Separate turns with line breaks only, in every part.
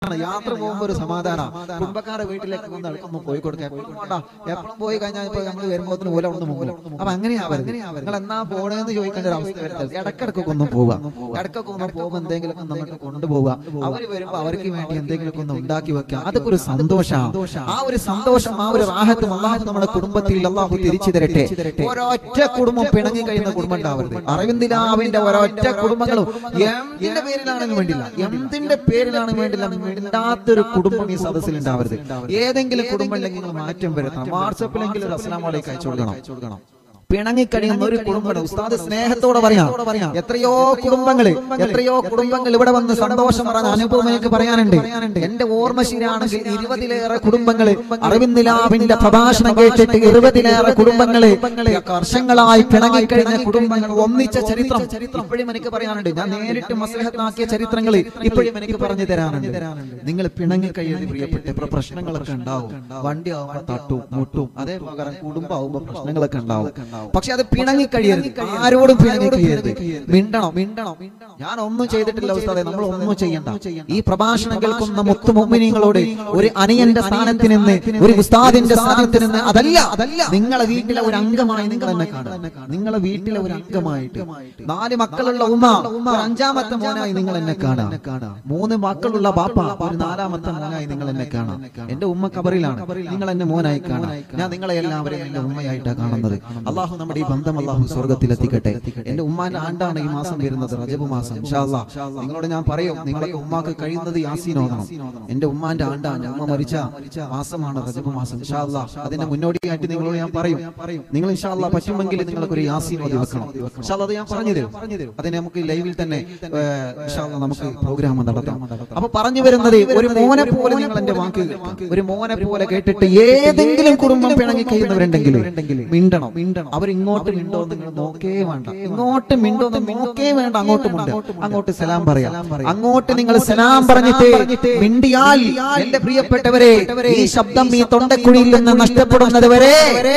യാത്ര പോകുമ്പോ ഒരു സമാധാനം കുടുംബക്കാരെ വീട്ടിലേക്ക് വന്ന് ഇടക്കൊന്ന് പോയി കൊടുക്കുക എപ്പോഴും വേണ്ട എപ്പോഴും പോയി കഴിഞ്ഞാൽ ഇപ്പൊ നമ്മൾ വരുമ്പോൾ പോലെ ഒന്ന് പോകും അപ്പൊ അങ്ങനെയാ വരുന്നത് നിങ്ങൾ എന്നാ പോണേന്ന് ചോദിക്കേണ്ട ഒരു അവസ്ഥ വരുന്നത് ഇടക്കിടക്കൊക്കെ ഒന്ന് പോവുക ഇടക്കൊക്കെ ഒന്ന് പോകുമ്പോൾ എന്തെങ്കിലും നമുക്ക് കൊണ്ടുപോവുക അവര് വരുമ്പോ അവർക്ക് വേണ്ടി എന്തെങ്കിലും ഒന്ന് ഉണ്ടാക്കി വെക്കുക അതൊക്കെ ഒരു സന്തോഷമാണ് ആ ഒരു സന്തോഷം ആ ഒരു റാഹത്തും അള്ളാഹു നമ്മുടെ കുടുംബത്തിൽ അള്ളാഹു തിരിച്ചു തരട്ടെ ഒരൊറ്റ കുടുംബം പിണങ്ങി കഴിയുന്ന കുടുംബം ഉണ്ടാവരുത് അരവിന്ദിലാവിന്റെ ഒരൊറ്റ കുടുംബങ്ങളും എന്തിന്റെ പേരിലാണെങ്കിലും വേണ്ടില്ല എന്തിന്റെ പേരിലാണെങ്കിലും വേണ്ടില്ല മിണ്ടാത്തൊരു കുടുംബം ഈ സദസ്സിൽ ഉണ്ടാവരുത് ഏതെങ്കിലും കുടുംബം ഉണ്ടെങ്കിൽ നിങ്ങൾ മാറ്റം വരുത്തണം വാട്സപ്പിലെങ്കിലും ഒരു അസ്ലാം വലൈക്കും അയച്ചു കൊടുക്കണം പിണങ്ങിക്കഴിയുന്ന ഒരു കുടുംബം ഉസ്താദ് സ്നേഹത്തോടെ പറയാം എത്രയോ കുടുംബങ്ങള് എത്രയോ കുടുംബങ്ങൾ ഇവിടെ വന്ന് സന്തോഷം പറഞ്ഞ അനുഭവം എനിക്ക് പറയാനുണ്ട് എന്റെ ഓർമ്മ ശരിയാണെങ്കിൽ ഇരുപതിലേറെ കുടുംബങ്ങള് അരവിന്ദ് പ്രഭാഷണം കേട്ടിട്ട് ഇരുപതിലേറെ കുടുംബങ്ങള് വർഷങ്ങളായി പിണങ്ങിക്കഴിഞ്ഞ കുടുംബങ്ങൾ ഒന്നിച്ച ചരിത്രം ഇപ്പോഴും എനിക്ക് പറയാനുണ്ട് ഞാൻ നേരിട്ട് മസ്ലഹത്താക്കിയ ചരിത്രങ്ങൾ ഇപ്പോഴും എനിക്ക് പറഞ്ഞു തരാനുണ്ട് നിങ്ങൾ പിണങ്ങിക്കഴിയുന്ന പ്രിയപ്പെട്ട ഇപ്പൊ പ്രശ്നങ്ങളൊക്കെ ഉണ്ടാവും വണ്ടി ആവുമ്പോ തട്ടും മുട്ടും അതേ പകരം കുടുംബമാവുമ്പോ പ്രശ്നങ്ങളൊക്കെ ഉണ്ടാവും പക്ഷെ അത് പിണങ്ങി കഴിയരുത് ആരോടും പിണങ്ങി കഴിയരുത് മിണ്ടണം മിണ്ടണം ഞാൻ ഒന്നും ചെയ്തിട്ടില്ല ഉസ്താദെ നമ്മൾ ഒന്നും ചെയ്യണ്ട ഈ പ്രഭാഷണം കേൾക്കുന്ന മുത്തു മുമ്മിനിങ്ങളോട് ഒരു അനിയന്റെ സ്ഥാനത്ത് നിന്ന് ഒരു ഉസ്താദിന്റെ സ്ഥാനത്ത് നിന്ന് അതല്ല അതല്ല നിങ്ങളെ വീട്ടിലെ ഒരു അംഗമായി നിങ്ങൾ എന്നെ കാണുക നിങ്ങളെ വീട്ടിലെ ഒരു അംഗമായിട്ട് നാല് മക്കളുള്ള ഉമ്മ ഒരു അഞ്ചാമത്തെ മോനായി നിങ്ങൾ എന്നെ കാണാം മൂന്ന് മക്കളുള്ള ബാപ്പ ഒരു നാലാമത്തെ മോനായി നിങ്ങൾ എന്നെ കാണാം എന്റെ ഉമ്മ കബറിലാണ് നിങ്ങൾ എന്നെ മോനായി കാണാം ഞാൻ നിങ്ങളെ എല്ലാവരെയും എന്റെ ഉമ്മയായിട്ടാണ് കാണുന്നത് അള്ളാഹു നമ്മുടെ ഈ ബന്ധം അള്ളാഹു സ്വർഗത്തിൽ എത്തിക്കട്ടെ എന്റെ ഉമ്മാന്റെ ആണ്ടാണ് ഈ മാസം വരുന്നത് റജബ് മാസം ഇൻഷാ അല്ലാ. നിങ്ങളോട് ഞാൻ പറയും നിങ്ങളൊക്കെ ഉമ്മാക്ക് കഴിയുന്നത് യാസീൻ ഓതണം എന്റെ ഉമ്മാന്റെ ആണ്ടാണ് ഉമ്മ മരിച്ച മാസമാണ് റജബ് മാസം ഇൻഷാ അല്ലാ. അതിന്റെ മുന്നോടിയായിട്ട് നിങ്ങളോട് ഞാൻ പറയും നിങ്ങൾ ഇൻഷാ അല്ലാ പറ്റുമെങ്കിൽ നിങ്ങൾക്ക് ഒരു യാസീൻ ഓതി വെക്കണം ഇൻഷാ അല്ലാ, അത് ഞാൻ പറഞ്ഞു തരും അതിന് നമുക്ക് ലൈവിൽ തന്നെ ഏ, ഇൻഷാ അല്ലാ നമുക്ക് പ്രോഗ്രാം നടത്താം അപ്പൊ പറഞ്ഞു വരുന്നത് ഒരു മോനെ പോലെ നിങ്ങൾ എന്റെ വാക്ക് കേൾക്കുക. ഒരു മോനെ പോലെ കേട്ടിട്ട് ഏതെങ്കിലും കുടുംബം പിണങ്ങി കഴിയുന്നവരുണ്ടെങ്കിൽ മിണ്ടണം മിണ്ടണം അവർ ഇങ്ങോട്ട് മിണ്ടോ നിങ്ങൾ നോക്കേ വേണ്ട ഇങ്ങോട്ട് മിണ്ടോ എന്ന് നോക്കേ വേണ്ട അങ്ങോട്ട് മുണ്ട് അങ്ങോട്ട് സലാം പറയാം അങ്ങോട്ട് നിങ്ങൾ സലാം പറഞ്ഞിട്ട് മിണ്ടിയാൽ എന്റെ പ്രിയപ്പെട്ടവരെ ഈ ശബ്ദം ഈ തൊണ്ടക്കുഴിയിൽ നിന്ന് നഷ്ടപ്പെടുന്നത് വരെ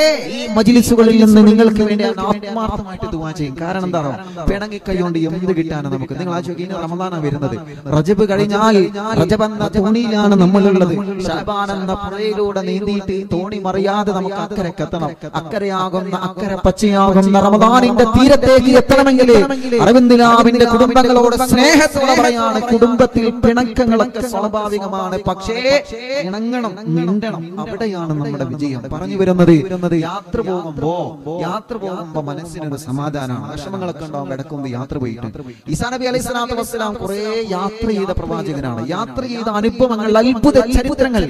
ഈ മജിലിസുകളിൽ നിന്ന് നിങ്ങൾക്ക് വേണ്ടി ഞാൻ ആത്മാർത്ഥമായിട്ട് ദുവാ ചെയ്യും കാരണം എന്താണോ പിണങ്ങി കൈകൊണ്ട് എന്ത് കിട്ടാനാണ് നമുക്ക് നിങ്ങൾ ആ ചോദിക്കും റമദാനാണ് വരുന്നത് റജബ് കഴിഞ്ഞാൽ റജബ് എന്ന തോണിയിലാണ് നമ്മളുള്ളത് ഷാബാൻ എന്ന പുഴയിലൂടെ നീന്തിയിട്ട് തോണി മറിയാതെ നമുക്ക് അക്കരക്ക് എത്തണം അക്കരയാകുന്ന അക്കരെ പച്ചയാകുന്ന റമദാനിന്റെ തീരത്തേക്ക് എത്തണമെങ്കിൽ അരവിന്ദിലാവിന്റെ കുടുംബങ്ങളോട് സ്നേഹത്തോടെ പറയാണ് കുടുംബത്തിൽ പിണക്കങ്ങളൊക്കെ സ്വാഭാവികമാണ് പക്ഷേ ഇണങ്ങണം മിണ്ടണം അവിടെയാണ് നമ്മുടെ വിജയം പറഞ്ഞു വരുന്നത് യാത്ര പോകുമ്പോ യാത്ര പോകുമ്പോ മനസ്സിനൊരു സമാധാനമാണ് വിഷമങ്ങളൊക്കെ ഉണ്ടാവും ഇടക്കുമ്പോ യാത്ര പോയിട്ട് ഈസാ നബി അലൈഹി സ്വലാത്തു വസ്സലാം കുറെ യാത്ര ചെയ്ത പ്രവാചകനാണ് യാത്ര ചെയ്ത അനുഭവങ്ങൾ അത്ഭുത ചരിത്രങ്ങൾ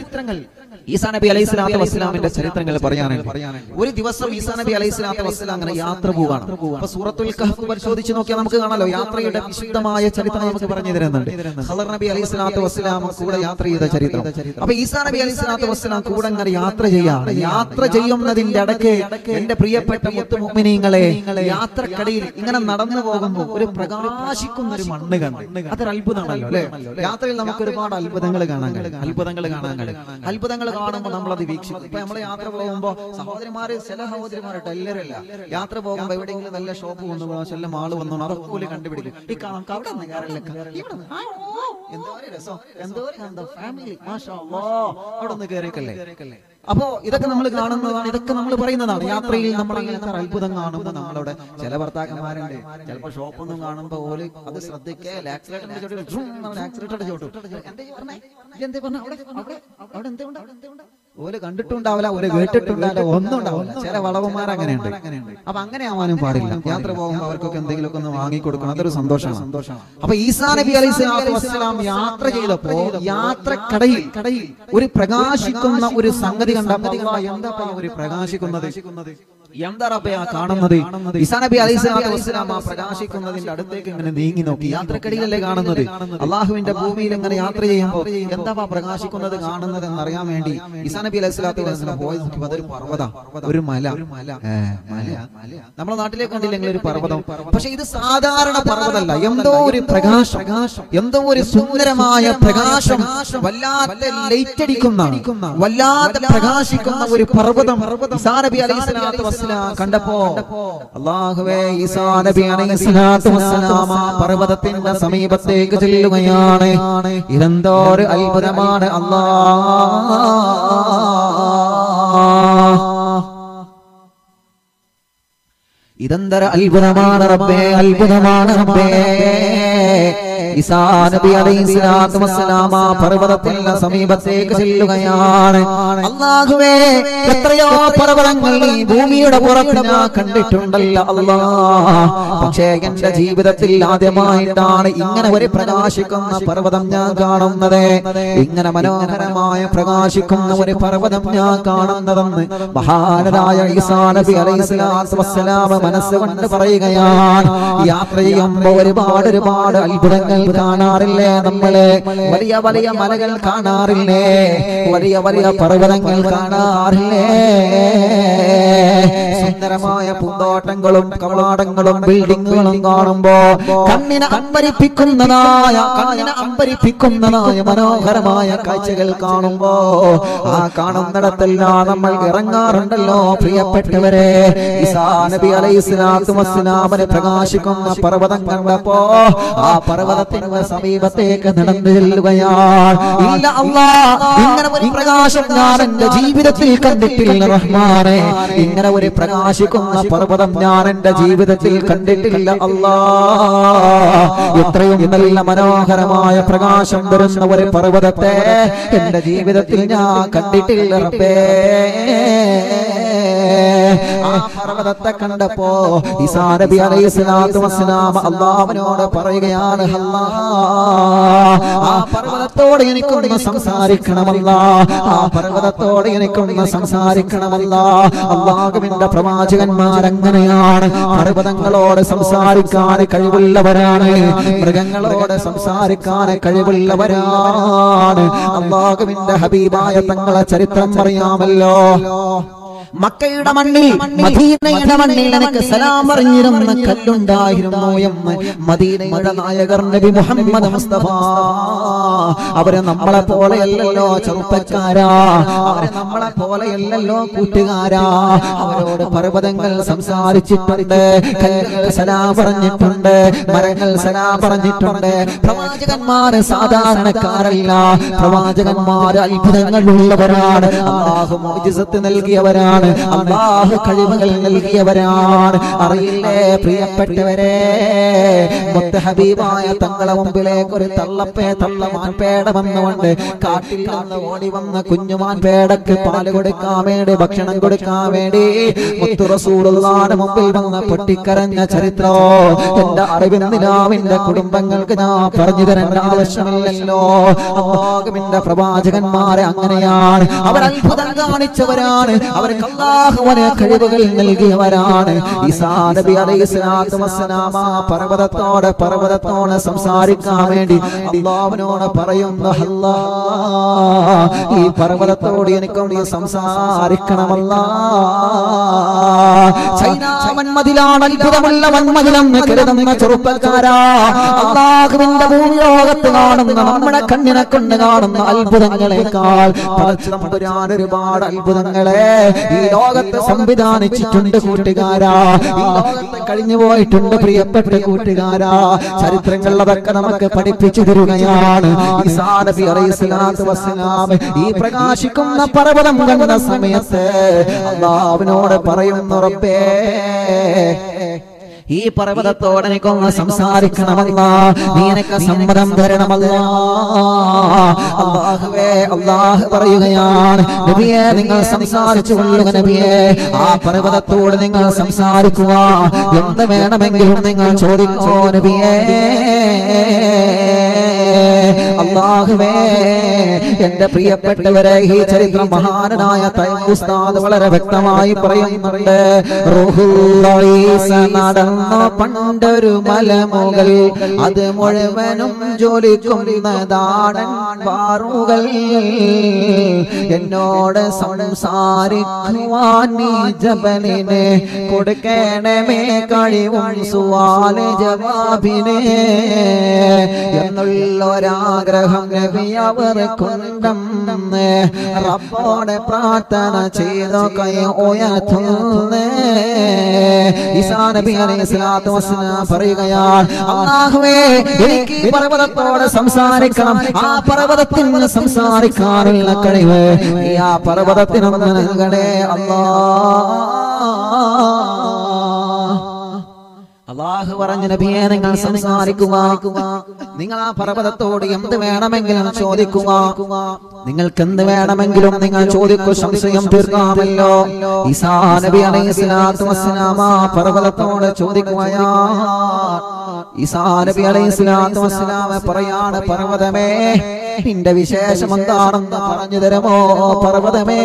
ഈസാ നബി അലൈഹി സ്വലാത്തു വസ്സലാമിന്റെ ചരിത്രങ്ങൾ പറയാനുണ്ട് ഒരു ദിവസം ഈസാ നബി അലൈഹി സ്വലാത്തു വസ്സലാം അങ്ങനെ യാത്ര പോവാണ് അപ്പൊ സൂറത്തുൽ കഹഫ് പരിശോധിച്ച് നോക്കിയാൽ നമുക്ക് കാണാലോ യാത്രയുടെ വിശുദ്ധമായ ചരിത്രം നമുക്ക് പറഞ്ഞു തരുന്നുണ്ട് ഖദർ നബി അലൈഹി സ്വലാത്തു വസ്സലാം കൂടെ യാത്ര ചെയ്ത ചരിത്രം അപ്പൊ ഈസാ നബി അലൈഹി സ്വലാത്തു വസ്സലാം കൂടെ അങ്ങനെ യാത്ര ചെയ്യാണ് യാത്ര ചെയ്യുന്നതിന്റെ ഇടയ്ക്ക് എന്റെ പ്രിയപ്പെട്ട മുത്തുമുമിനീങ്ങളെ യാത്രക്കടയിൽ ഇങ്ങനെ നടന്നു പോകുമ്പോൾ ഒരു പ്രകാശിക്കുന്ന ഒരു മണ്ണ് കണ്ടു അതൊരു അത്ഭുതമാണല്ലോ അല്ലെ യാത്രയിൽ നമുക്ക് ഒരുപാട് അത്ഭുതങ്ങൾ കാണാൻ കഴിയും അത്ഭുതങ്ങൾ കാണാൻ കഴിയും അത്ഭുതങ്ങൾ കാണുമ്പോൾ നമ്മൾ അത് വീക്ഷിക്കും ഇപ്പൊ നമ്മൾ യാത്ര പോകുമ്പോൾ സഹോദരിമാര് ചില സഹോദരിമാരുണ്ട് എല്ലാവരല്ല യാത്ര പോകുമ്പോൾ എവിടെയെങ്കിലും നല്ല ഷോപ്പ് വന്നു ചില മാള് വന്നു അതൊക്കെ ഓല് കണ്ടുപിടിക്കും ഈ കാണാം അവിടെ നിന്ന് കയറില്ല ഇവിടെ നിന്ന് ആ, ഓ, എന്തോ ഒരു രസം എന്തോ ഒരു എന്താ ഫാമിലി മാഷാ അല്ലാ. അവിടെ നിന്ന് കയറിക്കല്ലേ അപ്പോ ഇതൊക്കെ നമ്മൾ കാണുന്നതാണ് ഇതൊക്കെ നമ്മൾ പറയുന്നതാണ് യാത്രയിൽ നമ്മൾ അങ്ങനത്തെ ഒരു അത്ഭുതം കാണുമ്പോൾ നമ്മളവിടെ ചില ഭർത്താക്കന്മാരുണ്ട് ചിലപ്പോ ഷോപ്പൊന്നും കാണുമ്പോ ഓല് അത് ശ്രദ്ധിക്കേ ആക്സിലേറ്ററിന്റെ ചോട്ട് ആക്സിലേറ്ററിന്റെ ചോട്ട് എന്താ ഈ പറഞ്ഞേ? ഈ എന്താ പറഞ്ഞേ? അവിടെ അവിടെ അവിടെ എന്താ ഉണ്ട്? അവിടെ എന്താ ഉണ്ട്? ഓല് കണ്ടിട്ടുണ്ടാവില്ല ഓല് കേട്ടിട്ടുണ്ടാവില്ല ഒന്നും ഉണ്ടാവില്ല ചില വളവന്മാർ അങ്ങനെയുണ്ട് അപ്പൊ അങ്ങനെ ആവാനും പാടില്ല യാത്ര പോകുമ്പോൾ അവർക്കൊക്കെ എന്തെങ്കിലുമൊക്കെ ഒന്ന് വാങ്ങി കൊടുക്കണം അതൊരു സന്തോഷമാണ് സന്തോഷമാണ് അപ്പൊ ഈസാ നബി അലൈഹി സ്വലാത്തു വസ്സലാം യാത്ര ചെയ്തപ്പോ യാത്രക്കടയിൽ കടയിൽ ഒരു പ്രകാശിക്കുന്ന ഒരു സംഗതി കണ്ടപ്പോ അല്ലാഹ് എന്താ ഇപ്പൊ ഈ ഒരു പ്രകാശിക്കുന്നത് എന്താ റബ്ബേ ആ കാണുന്നത് ഈസാ നബി അലൈഹി സ്വലാത്തു വസ്സലാം ആ പ്രകാശിക്കുന്നതിന്റെ അടുത്തേക്ക് ഇങ്ങനെ നീങ്ങി നോക്കി യാത്രക്കടിയിലല്ലേ കാണുന്നത് അള്ളാഹുവിന്റെ ഭൂമിയിൽ ഇങ്ങനെ യാത്ര ചെയ്യുമ്പോൾ എന്താ പ്രകാശിക്കുന്നത് കാണുന്നത് എന്ന് അറിയാൻ വേണ്ടി ഈസാ നബി അലൈഹി സ്വലാത്തു വസ്സലാം പോയി നോക്കിയപ്പോ അതൊരു പർവ്വതം ഒരു മല ഏ, മല നമ്മളെ നാട്ടിലേക്ക് കണ്ടില്ലെങ്കിൽ ഒരു പർവ്വതം പക്ഷെ ഇത് സാധാരണ പർവ്വതമല്ല എന്തോ ഒരു പ്രകാശം എന്തോ ഒരു സുന്ദരമായ പ്രകാശം വല്ലാത്ത ലൈറ്റ് അടിക്കുന്ന വല്ലാതെ പ്രകാശിക്കുന്ന ഒരു പർവ്വതം ഈസാ നബി അലൈഹി സ്വലാത്തു വസ്സലാം കണ്ടപ്പോ അള്ളാഹുവേ ഈസാ നബി അലൈഹി സ്വലാത്തു വസ്സലാം ആ പർവ്വതത്തിന്റെ സമീപത്തേക്ക് ചെല്ലുകയാണ് ഇതെന്തോ ഒരു അത്ഭുതമാണ് അല്ലാ ഇതെന്തര അത്ഭുതമാണ് റബ്ബേ അത്ഭുതമാണ് റബ്ബേ ഈസാ നബി അലൈഹി സ്വലാത്തു വസ്സലാം ആ പർവ്വതത്തിന്റെ സമീപത്തേക്ക് ചെല്ലുകയാണ് അല്ലാഹുവേ എത്രയോ പർവ്വതങ്ങൾ ഈ ഭൂമിയുടെ പുറത്ത് ഞാൻ കണ്ടിട്ടുണ്ടല്ലോ അല്ലാ പക്ഷേ എന്റെ ജീവിതത്തിൽ ആദ്യമായിട്ടാണ് ഇങ്ങനെ ഒരു പ്രകാശിക്കുന്ന പർവ്വതം ഞാൻ കാണുന്നത് ഇങ്ങനെ മനോഹരമായ പ്രകാശിക്കുന്ന ഒരു പർവ്വതം ഞാൻ കാണുന്നതെന്ന് മഹാനരായ ഈസാ നബി അലൈഹി സ്വലാത്തു വസ്സലാം മനസ്സുകൊണ്ട് പറയുകയാണ് യാത്ര ചെയ്യുമ്പോൾ ഒരുപാട് ഒരുപാട് അത്ഭുതങ്ങൾ കാണാറില്ലേ നമ്മള് വലിയ വലിയ മലകൾ കാണാറില്ലേ വലിയ വലിയ പർവ്വതങ്ങൾ കാണാറില്ലേ സുന്ദരമായ പൂന്തോട്ടങ്ങളും കവാടങ്ങളും ബിൽഡിങ്ങുകളും കാണുമ്പോ കണ്ണിനെ അമ്പരിപ്പിക്കുന്നതായ കണ്ണിനെ അമ്പരിപ്പിക്കുന്നതായ മനോഹരമായ കാഴ്ചകൾ കാണുമ്പോ ആ കാണുന്നിടത്തെല്ലാം നമ്മൾ ഇറങ്ങാറുണ്ടല്ലോ പ്രിയപ്പെട്ടവരെ ഈസാ നബി അലൈഹി സ്വലാത്തു വസ്സലാമിനെ പ്രകാശിക്കുന്ന പർവ്വതം കണ്ടപ്പോ ആ പർവ്വതത്തിന്റെ സമീപത്തേക്ക് നടന്നു ചെല്ലുകയാണ് ഇല്ല അല്ലാ ഇങ്ങനെ ഒരു പ്രകാശം ഞാൻ എന്റെ ജീവിതത്തിൽ കണ്ടിട്ടില്ല റഹ്മാനെ ഇങ്ങനെ ഒരു പ്രകാശിക്കുന്ന പർവ്വതം ഞാൻ എന്റെ ജീവിതത്തിൽ കണ്ടിട്ടില്ല അല്ലാ എത്രയും നല്ല മനോഹരമായ പ്രകാശം വരുന്ന ഒരു പർവ്വതത്തെ എന്റെ ജീവിതത്തിൽ ഞാൻ കണ്ടിട്ടില്ല റബ്ബേ ആ പർവ്വതത്തെ കണ്ടപ്പോ ഈസാ നബി അലൈഹി സ്വലാത്തു വസ്സലാം അള്ളാഹുവിനോട് പറയുകയാണ് അല്ലാ ആ പർവ്വതത്തോട് എനിക്കൊന്ന് സംസാരിക്കണമല്ല ആ പർവ്വതത്തോട് എനിക്കൊന്ന് സംസാരിക്കണമല്ല അള്ളാഹുവിന്റെ പ്രവാചകന്മാരങ്ങനെയാണ് പർവ്വതങ്ങളോട് സംസാരിക്കാൻ കഴിവുള്ളവരാണ് മൃഗങ്ങളോട് സംസാരിക്കാൻ കഴിവുള്ളവരാണ് അള്ളാഹുവിന്റെ ഹബീബായ തങ്ങളെ ചരിത്രം അറിയാമല്ലോ മക്കയുടെ മണ്ണിൽ മദീനയുടെ മണ്ണിൽ എനിക്ക് സലാം പറഞ്ഞിരുന്ന കല്ലുണ്ടായിരുന്നു എന്ന് മദീനയുടെ നായകർ നബി മുഹമ്മദ് മുസ്തഫ അവരെ നമ്മളെ പോലെയല്ലല്ലോ ചെറുപ്പക്കാരാ അവരെ നമ്മളെ പോലെയല്ലല്ലോ കൂട്ടുകാരാ അവരോട് പർവ്വതങ്ങൾ സംസാരിച്ചിട്ടുണ്ട് കല്ലുകൾ സലാം പറഞ്ഞിട്ടുണ്ട് മരങ്ങൾ സലാം പറഞ്ഞിട്ടുണ്ട് പ്രവാചകന്മാര് സാധാരണക്കാരല്ല പ്രവാചകന്മാര് അത്ഭുതങ്ങൾ ഉള്ളവരാണ് അള്ളാഹു മോജിസത്ത് നൽകിയവരാണ് അള്ളാഹു കഴിവുകൾ നൽകിയവരാണ് അറിയില്ലേ പ്രിയപ്പെട്ടവരെ മുത്ത ഹബീബായ തങ്ങളെ മുമ്പിലേക്ക് ഒരു തള്ളപ്പേ തള്ളമാൻ പേട വന്നുകൊണ്ട് കാട്ടിൽ നിന്ന് ഓടി വന്ന കുഞ്ഞുമാൻ പേടക്ക് പാല് കൊടുക്കാൻ വേണ്ടി ഭക്ഷണം കൊടുക്കാൻ വേണ്ടി മുത്തു റസൂലുള്ളാന്റെ മുമ്പിൽ വന്ന് പൊട്ടിക്കരഞ്ഞ ചരിത്രോ എന്റെ അറിവിൻ നിലാവിന്റെ കുടുംബങ്ങൾക്ക് ഞാൻ പറഞ്ഞു തരേണ്ട ആവശ്യമില്ലല്ലോ അള്ളാഹുവിന്റെ പ്രവാചകന്മാരെ അങ്ങനെയാണ് അവർ അത്ഭുതം കാണിച്ചവരാണ് അവർക്ക് അള്ളാഹുവിന് കഴിവുകൾ നൽകിയവരാണ് ഈസാ നബി അലൈഹി സ്വലാത്തു വസ്സലാം ആ പർവ്വതത്തോട് പർവ്വതത്തോട് സംസാരിക്കാൻ വേണ്ടി അള്ളാഹുവിനോട് പറയുന്നു അല്ലാ ഈ പർവ്വതത്തോട് എനിക്കും നീ സംസാരിക്കണമല്ല ചൈന വന്മതിലാണ് അത്ഭുതമുള്ള വന്മതിലെന്ന് കരുതുന്ന ചെറുപ്പക്കാരാ അള്ളാഹുവിന്റെ ഭൂമിലോകത്ത് കാണുന്ന നമ്മുടെ കണ്ണിനെ കൊണ്ട് കാണുന്ന അത്ഭുതങ്ങളെക്കാൾ പടച്ചു തമ്പുരാൻ ഒരുപാട് അത്ഭുതങ്ങളെ ഈ ലോകത്ത് സംവിധാനിച്ചിട്ടുണ്ട് കൂട്ടുകാരാ ഈ ലോകത്ത് കഴിഞ്ഞു പോയിട്ടുണ്ട് പ്രിയപ്പെട്ട കൂട്ടുകാരാ ചരിത്രങ്ങൾ അതൊക്കെ നമുക്ക് പഠിപ്പിച്ചു തരുകയാണ് ഈസാ നബി അലൈഹി സ്വലാത്തു വസ്സലാം ഈ പ്രകാശിക്കുന്ന പർവ്വതം കണ്ട സമയത്ത് അള്ളാഹുവിനോട് പറയുന്നു റബ്ബേ ഈ പർവ്വതത്തോട് എനിക്കൊന്ന് സംസാരിക്കണമല്ല നീ എനിക്ക് സമ്മതം തരണമല്ല അള്ളാഹുവേ അള്ളാഹു പറയുകയാണ് നബിയെ നിങ്ങൾ സംസാരിച്ചു കൊള്ളുക നബിയെ ആ പർവ്വതത്തോട് നിങ്ങൾ സംസാരിക്കുക എന്ത് വേണമെങ്കിലും നിങ്ങൾ ചോദിക്കോ നബിയേ അള്ളാഹുവേ എന്റെ പ്രിയപ്പെട്ടവരെ ഈ ചരിത്രം മഹാനായ തയ്യം ഉസ്താദ് വളരെ വ്യക്തമായി പറയുന്നുണ്ട് റൂഹുൽ ഈസ നടന്ന പണ്ടൊരു മലമുകൾ അത് മുഴുവനും ജോലിക്കുന്നതാണ് പാറുകൾ എന്നോട് സംസാരിക്കുവാൻ നീ ജബലിനെ കൊടുക്കണമേ കഴിവും സുവാല് ജവാബിനെ എന്നുള്ളൊരാഗ്രഹം നബി അവർക്കുണ്ടെന്ന് റബ്ബോടെ പ്രാർത്ഥന ചെയ്തു കൈ ഉയർത്തുന്നേ ഈസാ നബി അലൈഹി സ്വലാത്തു വസ്സലാം പറയുകയാണ് അല്ലാഹുവേ എനിക്ക് ഈ പർവ്വതത്തോട് സംസാരിക്കണം ആ പർവ്വതത്തിന് സംസാരിക്കാനുള്ള കഴിവ് നീ ആ പർവ്വതത്തിനൊന്ന് നൽകണേ അല്ലാ അള്ളാഹു പറഞ്ഞ നബിയെ നിങ്ങൾ സംസാരിക്കുക നിങ്ങൾ ആ പർവ്വതത്തോട് എന്ത് വേണമെങ്കിലും ചോദിക്കുക നിങ്ങൾക്ക് എന്ത് വേണമെങ്കിലും നിങ്ങൾ ചോദിക്കൂ സംശയം തീർക്കാമല്ലോ ഈസാ നബി അലൈഹി സ്വലാത്തു വസ്സലാം ആ പർവ്വതത്തോട് ചോദിക്കുകയാ ഈസാ നബി അലൈഹി സ്വലാത്തു വസ്സലാം പറയാണ് പർവ്വതമേ നിന്റെ വിശേഷം എന്താണെന്ന് പറഞ്ഞു തരുമോ പർവ്വതമേ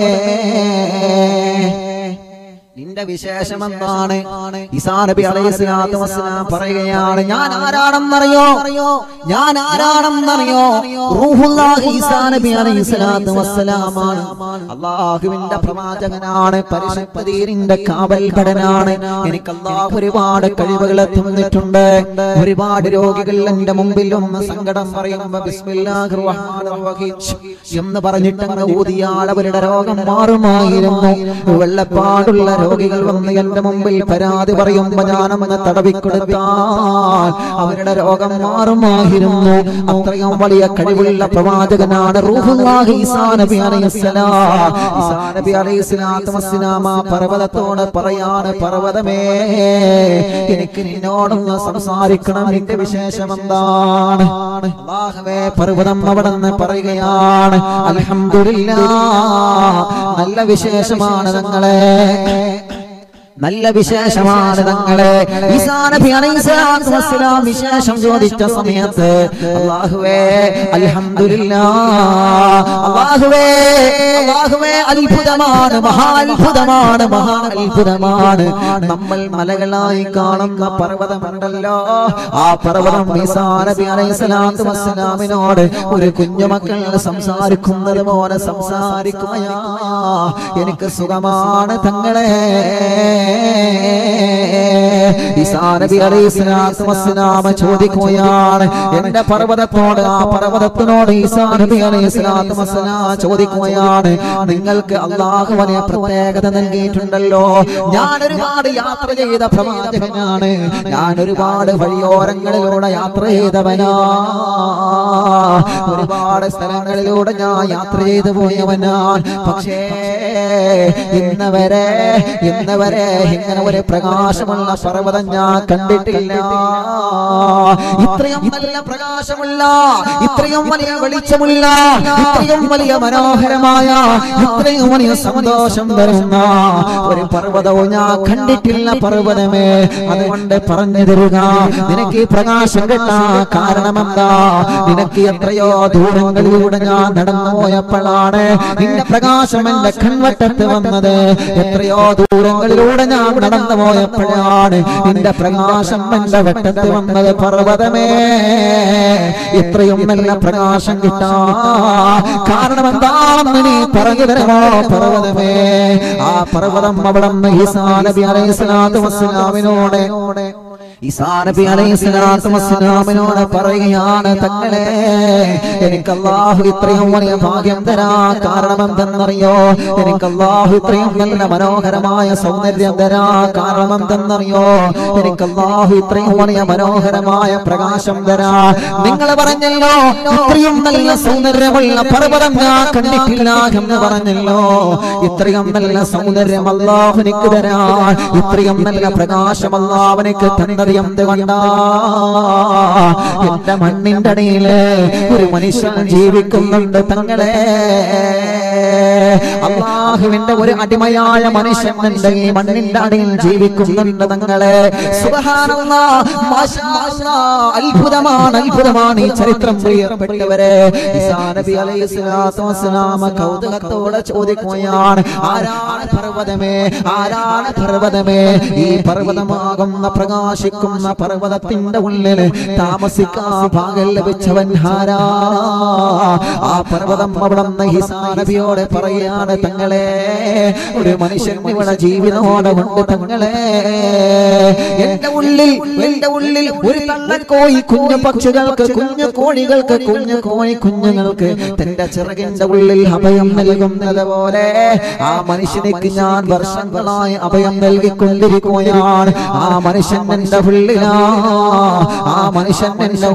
നിന്റെ വിശേഷം എന്താണ് ഈസാ നബി അലൈഹി സ്വലാത്തു വസ്സലാം പറയുകയാണ് ഞാൻ ആരാണെന്നറിയോ ഞാൻ ആരാണെന്നറിയോ റൂഹുല്ലാഹി ഈസാ നബി അലൈഹി സ്വലാത്തു വസ്സലാമാണ് അള്ളാഹുവിന്റെ പ്രവാചകനാണ് പരിശുദ്ധീരിന്റെ കാവൽഭടനാണ് എനിക്ക് അള്ളാഹു ഒരുപാട് കഴിവുകൾ തന്നിട്ടുണ്ട് ഒരുപാട് രോഗികൾ എന്റെ മുമ്പിൽ ഒന്ന് സങ്കടം പറയുമ്പോ ബിസ്മില്ലാഹിർ റഹ്മാനിർ റഹീം എന്ന് പറഞ്ഞിട്ട് അങ്ങ് ഊതിയാൽ അവരുടെ രോഗം മാറുമായിരുന്നു വെള്ളപ്പാടുള്ള രോഗികൾ വന്ന് എന്റെ മുമ്പിൽ പരാതി പറയുമ്പോ ഞാനൊന്ന് തടവിക്കൊടുത്താൽ അവരുടെ രോഗം മാറുമായിരുന്നു അത്രയും വലിയ കഴിവുള്ള പ്രവാചകനാണ് റൂഹുല്ലാഹി ഈസാ നബി അലൈഹിസ്സലാം ഈസാ നബി അലൈഹിസ്സലാത്തു വസ്സലാം ആ പർവ്വതത്തോട് പറയാണ് പർവ്വതമേ എനിക്ക് നിന്നോടൊന്ന് സംസാരിക്കണം നിന്റെ വിശേഷം എന്താണ് അല്ലാഹുവേ പർവ്വതം അവിടെ നിന്ന് പറയുകയാണ് അൽഹംദുലില്ലാ നല്ല വിശേഷമാണ് തങ്ങളെ നല്ല വിശേഷമാണ് തങ്ങളെ ഈസാ നബി അലൈഹിസ്സലാത്തു വസ്സലാം വിശേഷം ചോദിച്ച സമയത്ത് അല്ലാഹുവേ അൽഹംദുലില്ലാ അല്ലാഹുവേ അല്ലാഹുവേ അത്ഭുതമാണ് മഹാ അത്ഭുതമാണ് മഹാ അത്ഭുതമാണ് നമ്മൾ മലകളായി കാണുന്ന പർവ്വതമുണ്ടല്ലോ ആ പർവ്വതം ഈസാ നബി അലൈഹിസ്സലാത്തു വസ്സലാമിനോട് ഒരു കുഞ്ഞുമക്കൾ സംസാരിക്കുന്നത് പോലെ സംസാരിക്കുകയാ എനിക്ക് സുഖമാണ് തങ്ങളെ ഈസാ നബി അലൈഹി സ്വലാത്തു വസ്സലാം ചോദിക്കുകയാണ് എന്റെ പർവ്വതത്തോട് ആ പർവ്വതത്തിനോട് ഈസാ നബി അലൈഹി സ്വലാത്തു വസ്സലാം ചോദിക്കുകയാണ് നിങ്ങൾക്ക് അള്ളാഹു വലിയ പ്രത്യേകത നൽകിയിട്ടുണ്ടല്ലോ ഞാൻ ഒരുപാട് യാത്ര ചെയ്ത പ്രവാചകനാണ് ഞാൻ ഒരുപാട് വഴിയോരങ്ങളിലൂടെ യാത്ര ചെയ്തവനാ ഒരുപാട് സ്ഥലങ്ങളിലൂടെ ഞാൻ യാത്ര ചെയ്തു പോയവനാൻ പക്ഷേ ഇന്ന് വരെ ഇന്ന് വരെ ഇങ്ങനെ ഒരു പ്രകാശമുള്ള പർവ്വതം ഞാൻ കണ്ടിട്ടില്ല ഇത്രയും നല്ല പ്രകാശമുള്ള ഇത്രയും വലിയ വെളിച്ചമുള്ള ഇത്രയും വലിയ മനോഹരമായ ഇത്രയും വലിയ സന്തോഷം തരുന്ന ഒരു പർവ്വതവും ഞാൻ കണ്ടിട്ടില്ല പർവ്വതമേ അതുകൊണ്ട് പറഞ്ഞു തരുക നിനക്ക് ഈ പ്രകാശം കിട്ടാൻ കാരണമെന്താ നിനക്ക് എത്രയോ ദൂരങ്ങളിലൂടെ ഞാൻ നടന്നു പോയപ്പോഴാണ് നിന്റെ പ്രകാശം എന്റെ കൺവട്ടത്ത് വന്നത് എത്രയോ ദൂരങ്ങളിലൂടെ ഞാൻ നടന്നു പോയപ്പോഴാണ് നിന്റെ പ്രകാശം എന്റെ വെട്ടത്ത് വന്നത് പർവ്വതമേ ഇത്രയും നല്ല പ്രകാശം കിട്ടാ കാരണം എന്താണെന്ന് നീ പറഞ്ഞു തരുമോ പർവ്വതമേ ആ പർവ്വതം അവിടെ നിന്ന് ഈസാ നബി അലൈഹി സ്വലാത്തു വസ്സലാമിനോട് ഈസാ നബി അലൈഹി സ്വലാത്തു വസ്സലാമിനോട് പറയുകയാണ് തങ്ങളെ എനിക്ക് അല്ലാഹു ഇത്രയും വലിയ ഭാഗ്യം തരാ കാരണം എന്തെന്നറിയോ എനിക്ക് അല്ലാഹു ഇത്രയും നല്ല മനോഹരമായ സൗന്ദര്യം തരാ കാരണം എന്തെന്നറിയോ എനിക്ക് അല്ലാഹു ഇത്രയും വലിയ മനോഹരമായ പ്രകാശം തരാ നിങ്ങൾ പറഞ്ഞല്ലോ ഇത്രയും നല്ല സൗന്ദര്യമുള്ള പർവ്വതം ഞാൻ കണ്ടിട്ടില്ല എന്ന് പറഞ്ഞല്ലോ ഇത്രയും നല്ല സൗന്ദര്യം അല്ലാഹു എനിക്ക് തരാ ഇത്രയും നല്ല പ്രകാശം അല്ലാഹു എനിക്ക് തന്നത് എന്തുകൊണ്ടാ എന്റെ മണ്ണിന്റെ അടിയില് ഒരു മനുഷ്യൻ ജീവിക്കുന്നുണ്ട് തങ്ങളെ അള്ളാഹുവിന്റെ ഒരു അടിമയായ മനുഷ്യനുണ്ട് ഈ മണ്ണിന്റെ അടിയിൽ ജീവിക്കുന്നുണ്ട് തങ്ങളെ സുബ്ഹാനല്ലാ, മാഷാ അല്ലാ, അത്ഭുതമാണ് അത്ഭുതമാണ് ഈ ചരിത്രം പ്രിയപ്പെട്ടവരെ ഈസാ നബി അലൈഹി സ്വലാത്തു വസ്സലാമ കൗതുകത്തോടെ ചോദിക്കുകയാണ് ആരാണ് പർവ്വതമേ ആരാണ് പർവ്വതമേ ഈ പർവ്വതമാകുന്ന പ്രകാശിക്കുന്ന പർവ്വതത്തിന്റെ ഉള്ളിൽ താമസിക്കാ ഭാഗം ലഭിച്ചവൻ ആരാ ആ പർവ്വതം അവിടെ നിന്ന് ഈസാ നബിയോട് പറയാണ് തങ്ങളെ ഒരു മനുഷ്യൻ ഇവിടെ ജീവിതമോടെ ഉണ്ട് തങ്ങളെ എന്റെ ഉള്ളിൽ എന്റെ ഉള്ളിൽ ഒരു തള്ളക്കോയി കുഞ്ഞു പക്ഷികൾക്ക് കുഞ്ഞു കോഴികൾക്ക് കുഞ്ഞു കോഴി കുഞ്ഞുങ്ങൾക്ക് തന്റെ ചിറകിന്റെ ഉള്ളിൽ അഭയം നൽകുന്നത് പോലെ ആ മനുഷ്യനിക്ക് ഞാൻ വർഷങ്ങളായി അഭയം നൽകിക്കൊണ്ടിരിക്കുകയാണ് ആ മനുഷ്യൻ എന്റെ ഉള്ളിലാ ആ മനുഷ്യൻ എന്റെ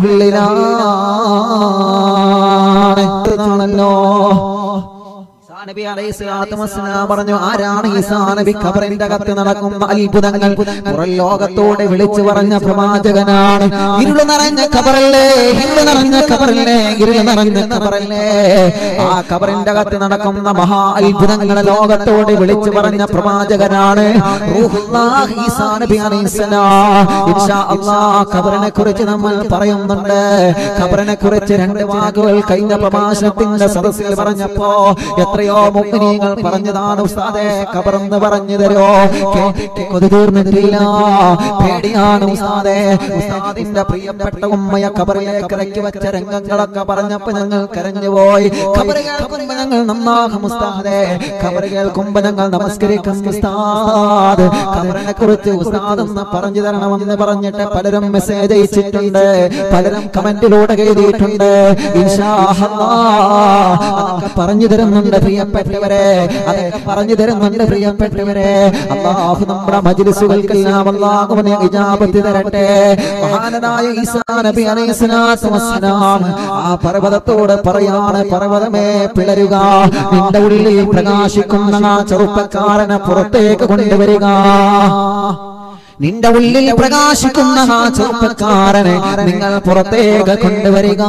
ഉള്ളിലാണ് ആണല്ലോ ഈസാ നബി അലൈഹി സ്വലാത്തു വസ്സലാം പറഞ്ഞു ആരാണ് ഈസാ നബി ഖബറിന്റെ അകത്ത് നടക്കുന്ന അത്ഭുതങ്ങൾ പുറം ലോകത്തോടെ വിളിച്ചു പറഞ്ഞ പ്രവാചകനാണ് ഇരുള് നിറഞ്ഞ ഖബറല്ലേ ഇരുള് നിറഞ്ഞ ഖബറല്ലേ ഇരുള് നിറഞ്ഞ ഖബറല്ലേ ആ ഖബറിന്റെ അകത്ത് നടക്കുന്ന മഹാ അത്ഭുതങ്ങളെ ലോകത്തോടെ വിളിച്ചു പറഞ്ഞ പ്രവാചകനാണ് റൂഹുല്ലാഹ് ഈസാ നബി അലൈഹി സ്വലാം ഇൻഷാ അല്ലാഹ് ഖബറിനെ കുറിച്ച് നമ്മൾ പറയുന്നുണ്ട് ഖബറിനെ കുറിച്ച് രണ്ട് വാക്കുകൾ കഴിഞ്ഞ പ്രഭാഷണത്തിന്റെ സദസ്സിൽ പറഞ്ഞപ്പോ എത്രയോ മുഗ്നീങ്ങൾ പറഞ്ഞതാണ് ഉസ്താദെ ഖബറെന്ന് പറഞ്ഞു തരോ കേട്ടിട്ട് കൊതി തീർന്നിട്ടില്ല പേടിയാണ് ഉസ്താദെ ഉസ്താദിന്റെ പ്രിയപ്പെട്ട ഉമ്മയെ ഖബറിലേക്ക് ഇറക്കി വെച്ച രംഗങ്ങളൊക്കെ പറഞ്ഞപ്പോ ഞങ്ങൾ കരഞ്ഞുപോയി ഖബറ് കേൾക്കുമ്പോ ഞങ്ങൾ നന്നാകും ഉസ്താദെ ഖബറ് കേൾക്കുമ്പോ ഞങ്ങൾ നമസ്കരിക്കും ഉസ്താദ് ഖബറിനെ കുറിച്ച് ഉസ്താദ് എന്ന് പറഞ്ഞു തരണമെന്ന് പറഞ്ഞിട്ട് പലരും മെസ്സേജ് അയച്ചിട്ടുണ്ട് പലരും കമന്റിലൂടെ എഴുതിയിട്ടുണ്ട് ഇൻഷാ അല്ലാഹ് അതൊക്കെ പറഞ്ഞു തരുന്നുണ്ട് പ്രിയപ്പെട്ടവരെ അതൊക്കെ പറഞ്ഞു തരുന്നുണ്ട് പ്രിയപ്പെട്ടവരെ അള്ളാഹു നമ്മുടെ മജ്ലിസുകൾക്കെല്ലാം അള്ളാഹുവിനെ ഇജാബത്ത് തരട്ടെ മഹാനനായ ഈസാ നബി അലൈഹി സ്വലാത്തു വസ്സലാം ആ പർവ്വതത്തോട് പറയാണ് പർവ്വതമേ പിളരുക നിന്റെ ഉള്ളിൽ പ്രകാശിക്കുന്ന ആ ചെറുപ്പക്കാരനെ പുറത്തേക്ക് കൊണ്ടുവരിക നിന്റെ ഉള്ളിൽ പ്രകാശിക്കുന്ന ആ ചെറുപ്പക്കാരനെ നിങ്ങൾ പുറത്തേക്ക് കൊണ്ടുവരിക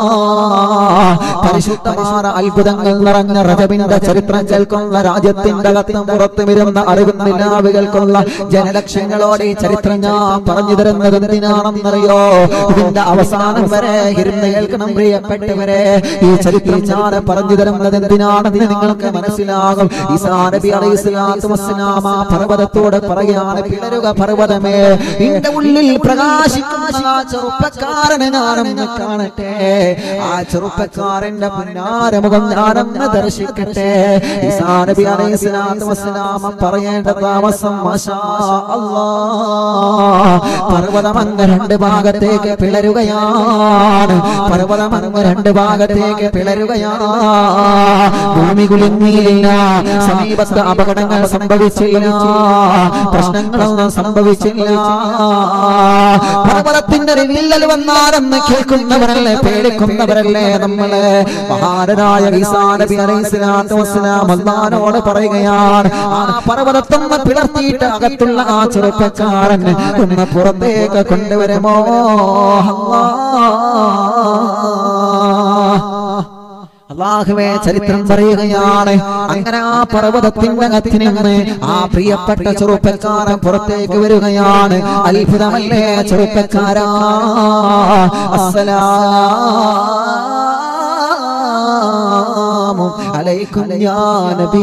പരിശുദ്ധമായ അത്ഭുതങ്ങൾ നിറഞ്ഞ റജബിന്റെ ചരിത്രം കേൾക്കുന്ന രാജ്യത്തിന്റെ അകത്തും പുറത്തും വരുന്ന അറിവും നിലാവുകൾക്കുള്ള ജനലക്ഷങ്ങളോടെ ഈ ചരിത്രം ഞാൻ പറഞ്ഞു തരുന്നത് എന്തിനാണെന്നറിയോ ഇതിന്റെ അവസാനം വരെ ഇരുന്ന് കേൾക്കണം പ്രിയപ്പെട്ടവരെ ഈ ചരിത്രം ഞാൻ പറഞ്ഞു തരുന്നത് എന്തിനാണെന്ന് നിങ്ങൾക്ക് മനസ്സിലാകും ഈസാ നബി അലൈഹി സ്വലാത്തു വസ്സലാം ആ പർവ്വതത്തോട് പറയാണ് പിളരുക പർവ്വതമേ നിന്റെ ഉള്ളിൽ പ്രകാശിക്കുന്ന ആ ചെറുപ്പക്കാരനെ ഞാനൊന്ന് കാണട്ടെ ആ ചെറുപ്പക്കാരന്റെ പുന്നാരമുഖം ഞാനൊന്ന് ദർശിക്കട്ടെ ഈസാ നബി അലൈഹി സ്വലാത്തു വസ്സലാം പറയേണ്ട താമസം മാഷാ അല്ലാഹ് പർവ്വതം അങ്ങ് രണ്ട് ഭാഗത്തേക്ക് പിളരുകയാണ് പർവ്വതം അങ്ങ് രണ്ട് ഭാഗത്തേക്ക് പിളരുകയാണ് ഭൂമി കുലുങ്ങിയില്ല സമീപത്ത് അപകടങ്ങൾ സംഭവിച്ചില്ല പ്രശ്നങ്ങളൊന്നും സംഭവിച്ചില്ല പർവ്വതത്തിന്റെ ഒരു വില്ലൽ വന്നാലെന്ന് കേൾക്കുന്നവരല്ലേ പേടിക്കുന്നവരല്ലേ നമ്മള് മഹാരനായ ഈസാ നബി അലൈഹി സ്വലാത്തു വസ്സലാം അല്ലാഹുവോട് പറയുകയാണ് ആ പർവ്വതത്തൊന്ന് പിളർത്തിയിട്ട് അകത്തുള്ള ആ ചെറുപ്പക്കാരൻ ഒന്ന് പുറത്തേക്ക് കൊണ്ടുവരുമോ അള്ളാഹുവേ ചരിത്രം പറയുകയാണ് അങ്ങനെ ആ പർവ്വതത്തിന്റെ അകത്ത് നിന്ന് ആ പ്രിയപ്പെട്ട ചെറുപ്പക്കാരൻ പുറത്തേക്ക് വരികയാണ് അത്ഭുതമല്ലേ ചെറുപ്പക്കാരാ അസ്സലാമു അലൈക്കും യാ നബി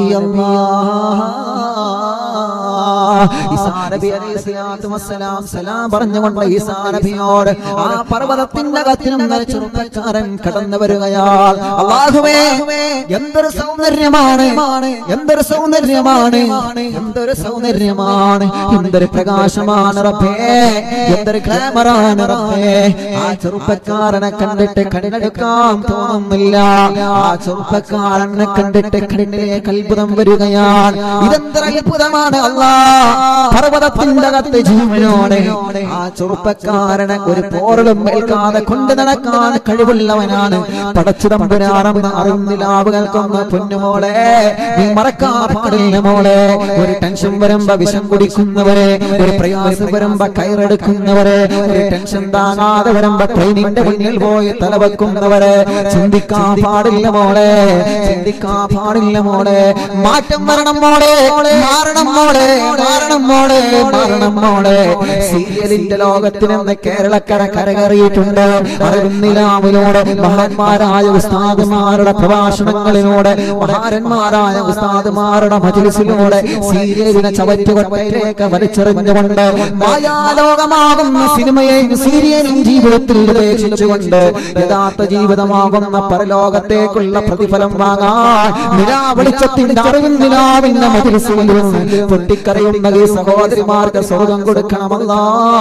ഈസാ നബി അലൈഹി സ്വലാത്തു വസ്സലാം സലാം പറഞ്ഞുകൊണ്ട് ഈസാ നബിയോട് ആ പർവ്വതത്തിന്റെ അകത്തിനും ചെറുപ്പക്കാരൻ കടന്നു വരികയാൽ അള്ളാഹുവേ എന്തൊരു സൗന്ദര്യമാണ് എന്തൊരു സൗന്ദര്യമാണ് എന്തൊരു സൗന്ദര്യമാണ് എന്തൊരു പ്രകാശമാണ് റബ്ബേ എന്തൊരു ഗ്ലാമറാണ് റബ്ബേ ആ ചെറുപ്പക്കാരനെ കണ്ടിട്ട് കണ്ണെടുക്കാൻ തോന്നുന്നില്ല ആ ചെറുപ്പക്കാരനെ കണ്ടിട്ട് കണ്ണിലേക്ക് അത്ഭുതം വരികയാണ് ഇതെന്തൊരു അത്ഭുതമാണ് അല്ലാ പർവ്വതത്തിന്റെ അകത്ത് ജീവനോടെ ആ ചെറുപ്പക്കാരനെ ഒരു പോറലും ഏൽക്കാതെ കൊണ്ടു നടക്കാൻ കഴിവുള്ളവനാണ് പടച്ചു തമ്പുരാണെന്ന് അറിയുന്നില്ല നാവ് കേൾക്കുന്ന പൊന്നുമോളെ നീ മറക്കാൻ പാടില്ല മോളെ ഒരു ടെൻഷൻ വരുമ്പോ വിഷം കുടിക്കുന്നവരെ ഒരു പ്രയാസം വരുമ്പോ കയറെടുക്കുന്നവരെ ഒരു ടെൻഷൻ താങ്ങാതെ വരുമ്പോ ട്രെയിനിന്റെ മുന്നിൽ പോയി തലവെക്കുന്നവരെ ചിന്തിക്കാൻ പാടില്ല മോളെ ചിന്തിക്കാൻ പാടില്ല മോളെ മാറ്റം വരണം മോളെ മാറണം മോളെ മാറണം മോളെ മാറണം മോളെ സീരിയലിന്റെ ലോകത്തിനെന്ന് കേരളക്കര കരകയറിയിട്ടുണ്ട് അറിവിന്നിലാവിലൂടെ മഹാന്മാരായ ഉസ്താദുമാരുടെ പ്രഭാഷണങ്ങളിലൂടെ മഹാരന്മാരായ ഉസ്താദുമാരുടെ മജിലിസിലൂടെ സീരിയലിനെ ചവറ്റുകൊട്ടയിലേക്ക് വലിച്ചെറിഞ്ഞുകൊണ്ട് മായാലോകമാകുന്ന സിനിമയെയും സീരിയലും ജീവിതത്തിൽ ഉപേക്ഷിച്ചുകൊണ്ട് യഥാർത്ഥ ജീവിതമാകുന്ന പരലോകത്തേക്കുള്ള പ്രതിഫലം വാങ്ങാൻ നിലാവെളിച്ചത്തിന്റെ അറിവും നിലാവിന്റെ മജിലിസിലും പൊട്ടിക്കറിയുന്ന ഈ സഹോദരിമാർക്ക് സ്വർഗം കൊടുക്കണമല്ലാ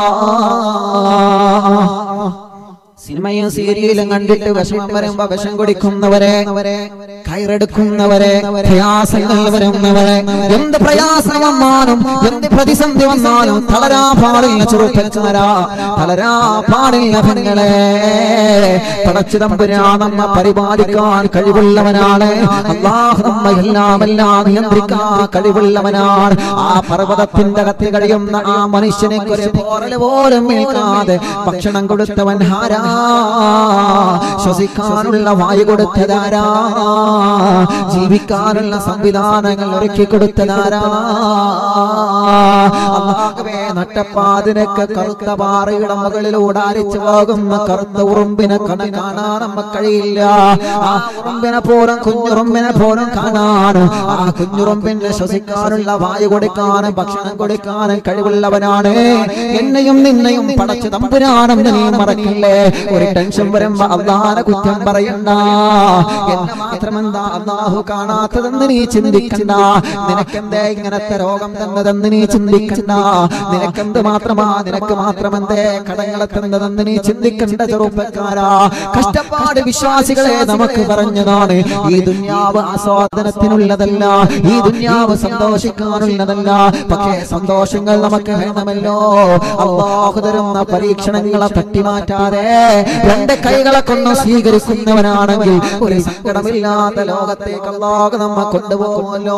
സിനിമയും സീരിയലും കണ്ടിട്ട് വിഷമം വരുമ്പോ വിഷം കുടിക്കുന്നവരെ കയറെടുക്കുന്നവരെ പ്രയാസങ്ങൾ വരുന്നവരെ എന്ത് പ്രയാസം വന്നാലും എന്ത് പ്രതിസന്ധി വന്നാലും തളരാ പാടില്ല ചെറുപ്പക്കാരാ തളരാ പാടില്ല പെങ്ങളെ പടച്ചു തമ്പുരാ നമ്മ പരിപാലിക്കാൻ കഴിവുള്ളവനാണ് അള്ളാഹു നമ്മ എല്ലാം എല്ലാം നിയന്ത്രിക്കാൻ കഴിവുള്ളവനാണ് ആ പർവ്വതത്തിന്റെ അകത്ത് കഴിയുന്ന ആ മനുഷ്യനെ ഒരു പോറല് പോലും ഏൽക്കാതെ ഭക്ഷണം കൊടുത്തവൻ ഹാരാ ശ്വസിക്കാനുള്ള വായു കൊടുത്തതാരാ ജീവിക്കാനുള്ള സംവിധാനങ്ങൾ ഒരുക്കി കൊടുത്തതാരാ അല്ലാഹുവേ നട്ടപ്പാതിനൊക്കെ കറുത്ത പാറയുടെ മുകളിലൂടെ അരിച്ചു പോകുന്ന കറുത്ത ഉറുമ്പിനെ കണ കാണാൻ നമ്മ കഴിയില്ല ആ ഉറുമ്പിനെ പോലും കുഞ്ഞുറുമ്പിനെ പോലും കാണാനും ആ കുഞ്ഞുറുമ്പിനെ ശ്വസിക്കാനുള്ള വായു കൊടുക്കാനും ഭക്ഷണം കൊടുക്കാനും കഴിവുള്ളവനാണ് എന്നെയും നിന്നെയും പടച്ചു തമ്പുരാനും നീ മറക്കില്ലേ ഒരു ടെൻഷൻ വരുമ്പോ അള്ളാനെ കുറ്റം പറയണ്ട എന്നെ മാത്രമെന്താ അള്ളാഹു കാണാത്തതെന്ന് നീ ചിന്തിക്കണ്ട നിനക്കെന്തേ ഇങ്ങനത്തെ രോഗം തന്നതെന്ന് നീ ചിന്തിക്കണ്ട നിനക്കെന്ത് മാത്രമാ നിനക്ക് മാത്രമെന്തേ കടങ്ങളെ തന്നതെന്ന് നീ ചിന്തിക്കണ്ട ചെറുപ്പക്കാരാ കഷ്ടപ്പാട് വിശ്വാസികളെ നമുക്ക് പറഞ്ഞതാണ് ഈ ദുന്യാവ് ആസ്വാദനത്തിനുള്ളതല്ല ഈ ദുന്യാവ് സന്തോഷിക്കാനുള്ളതല്ല പക്ഷേ സന്തോഷങ്ങൾ നമുക്ക് വേണമല്ലോ അള്ളാഹു തരുന്ന പരീക്ഷണങ്ങളെ തട്ടിമാറ്റാതെ രണ്ട് കൈകളെ കൊണ്ട് സ്വീകരിക്കുന്നവനാണെങ്കിൽ ഒരു സങ്കടമില്ലാത്ത ലോകത്തേക്ക് അള്ളാഹു നമ്മ കൊണ്ടുപോകുമല്ലോ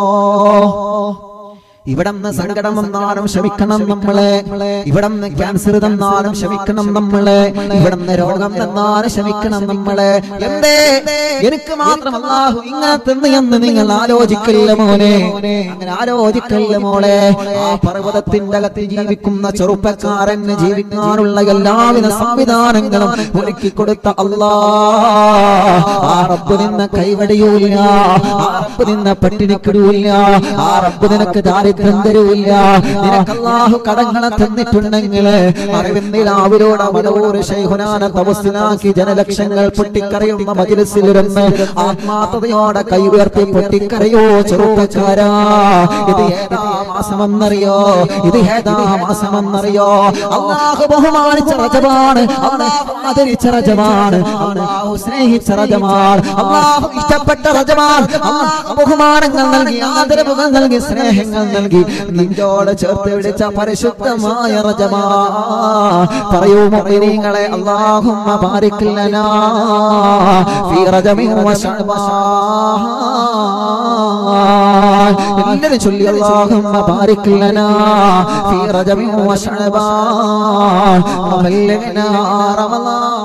ഇവിടന്ന് സങ്കടം വന്നാലും ക്ഷമിക്കണം നമ്മളെ ഇവിടന്ന് ക്യാൻസർ തന്നാലും ക്ഷമിക്കണം നമ്മളെ ഇവിടന്ന് രോഗം തന്നാലും ക്ഷമിക്കണം നമ്മളെ എന്തേ എനിക്ക് മാത്രം അല്ലാഹു ഇങ്ങനെ തന്നു എന്ന് നിങ്ങൾ ആലോചിക്കല്ല മോനെ അങ്ങനെ ആലോചിക്കല്ല മോളെ ആ പർവ്വതത്തിന്റെ അകത്ത് ജീവിക്കുന്ന ചെറുപ്പക്കാരന് ജീവിക്കാനുള്ള എല്ലാവിധ സംവിധാനങ്ങളും ഒരുക്കി കൊടുത്ത അല്ലാ ആ റബ്ബ് നിന്നെ കൈവടിയൂല ആ റബ്ബ് നിന്നെ പട്ടിണിക്കിടൂല ആ റബ്ബ് നിനക്ക് ദാരിദ്ര്യം തരൂല്ല നിനക്ക് അല്ലാഹു കടങ്ങളെ തന്നിട്ടുണ്ടെങ്കിൽ അറിവിന്ദിലാവിലൂടെ വടവൂര് ശൈഹുനാന തപസ്സിലാക്കി ജനലക്ഷങ്ങൾ പൊട്ടിക്കരയുന്ന മജിലിസിലിരുന്ന് ആത്മാർത്ഥതയോടെ കൈ ഉയർത്തി പൊട്ടിക്കരയോ ചെറുപ്പക്കാരാ ഇത് ഏതാ മാസമെന്നറിയോ ഇത് ഏതാ മാസമെന്നറിയോ അള്ളാഹു ബഹുമാനിച്ച റജമാണ് അള്ളാഹു ആദരിച്ച റജമാണ് അള്ളാഹു സ്നേഹിച്ച റജമാണ് അള്ളാഹു ഇഷ്ടപ്പെട്ട റജമാണ് അള്ളാഹു ബഹുമാനങ്ങൾ നൽകി ആദരവുകൾ നൽകി സ്നേഹങ്ങൾ നൽകി നിന്നോട് ചേർത്ത് പിടിച്ച പരിശുദ്ധമായ റജമാ പറയൂ മുഅ്മിനീങ്ങളെ അല്ലാഹുമ്മ ബാരിക് ലനാ ഫീ റജമിൻ വശഅബാൻ എല്ലാവരും ചൊല്ലി അല്ലാഹുമ്മ ബാരിക് ലനാ ഫീ റജമിൻ വശഅബാൻ വബല്ലിഗ്നാ റമളാൻ